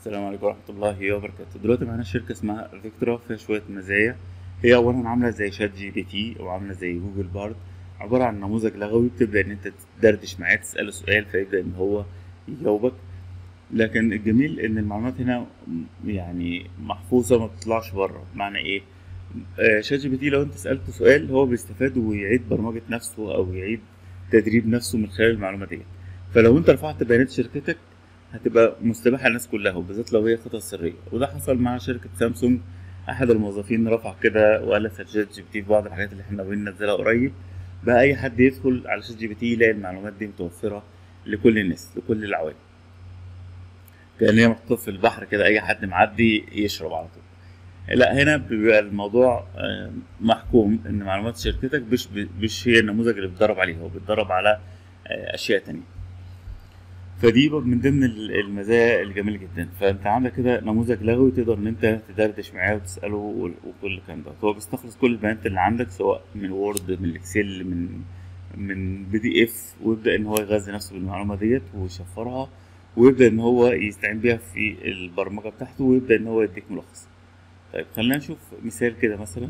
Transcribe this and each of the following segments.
السلام عليكم ورحمة الله وبركاته دلوقتي معانا شركة اسمها فيكتورا فيها شوية مزايا هي أولا عاملة زي شات جي بي تي وعاملة زي جوجل بارد عبارة عن نموذج لغوي بتبدأ إن أنت تدردش معاه تسأله سؤال فيبدأ إن هو يجاوبك لكن الجميل إن المعلومات هنا يعني محفوظة ما بتطلعش بره بمعنى إيه؟ آه، شات جي بي تي لو أنت سألته سؤال هو بيستفاد ويعيد برمجة نفسه أو يعيد تدريب نفسه من خلال المعلومة دي فلو أنت رفعت بيانات شركتك هتبقى مستباحة للناس كلها وبالذات لو هي خطط سرية وده حصل مع شركة سامسونج أحد الموظفين رفع كده وقال لك شات جي بي تي في بعض الحاجات اللي احنا ناويين ننزلها قريب بقى أي حد يدخل على شات جي بي تي يلاقي المعلومات دي متوفرة لكل الناس لكل العوام كأن هي محطوطة في البحر كده أي حد معدي يشرب على طول لا هنا بيبقى الموضوع آه، محكوم ان معلومات شركتك مش مش هي النموذج اللي بتدرب عليه هو بيتدرب على آه، اشياء تانية فدي برضه من ضمن ال- المزايا الجميله جدا فانت عندك كده نموذج لغوي تقدر ان انت تدردش معاه وتساله وال- وكل الكلام ده هو بيستخلص كل البيانات اللي عندك سواء من وورد من الاكسل من من بي دي اف ويبدا ان هو يغذي نفسه بالمعلومه ديت ويشفرها ويبدا ان هو يستعين بيها في البرمجه بتاعته ويبدا ان هو يديك ملخص طيب خلينا نشوف مثال كده مثلا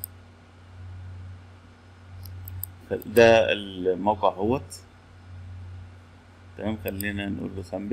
ده الموقع اهوت تمام خلينا نقول له سامبل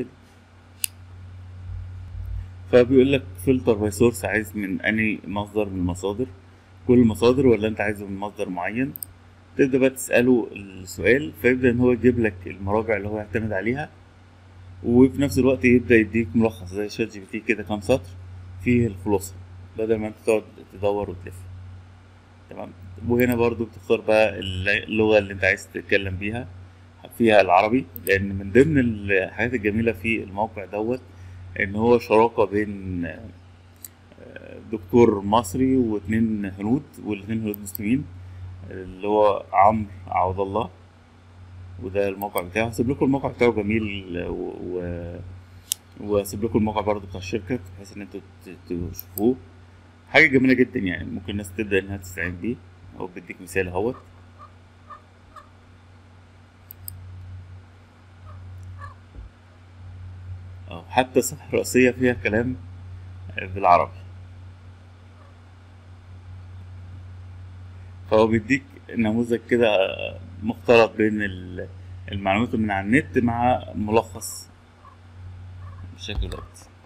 فبيقول لك فلتر باي سورس عايز من اني مصدر من المصادر كل المصادر ولا انت عايزه من مصدر معين تبدا بقى تساله السؤال فيبدا ان هو يجيب لك المراجع اللي هو يعتمد عليها وفي نفس الوقت يبدا يديك ملخص زي شات جي بي تي كده كام سطر فيه الخلاصه بدل ما انت تقعد تدور وتلف تمام وهنا برضو بتختار بقى اللغه اللي انت عايز تتكلم بيها فيها العربي لان من ضمن الحاجات الجميله في الموقع دوت ان هو شراكه بين آه، دكتور مصري واتنين هنود والاتنين هنود مسلمين اللي هو عمرو عوض الله وده الموقع بتاعه هسيب لكم الموقع بتاعه جميل و... و... واسيب لكم الموقع برضه بتاع الشركه بحيث ان انتوا ت- تشوفوه حاجه جميله جدا يعني ممكن الناس تبدا انها تستعين بيه هو بديك مثال اهوت اه حتى الصفحه الرئيسيه فيها كلام بالعربي فهو بيديك نموذج كده مختلط بين ال- المعلومات من على النت مع ملخص بالشكل دوت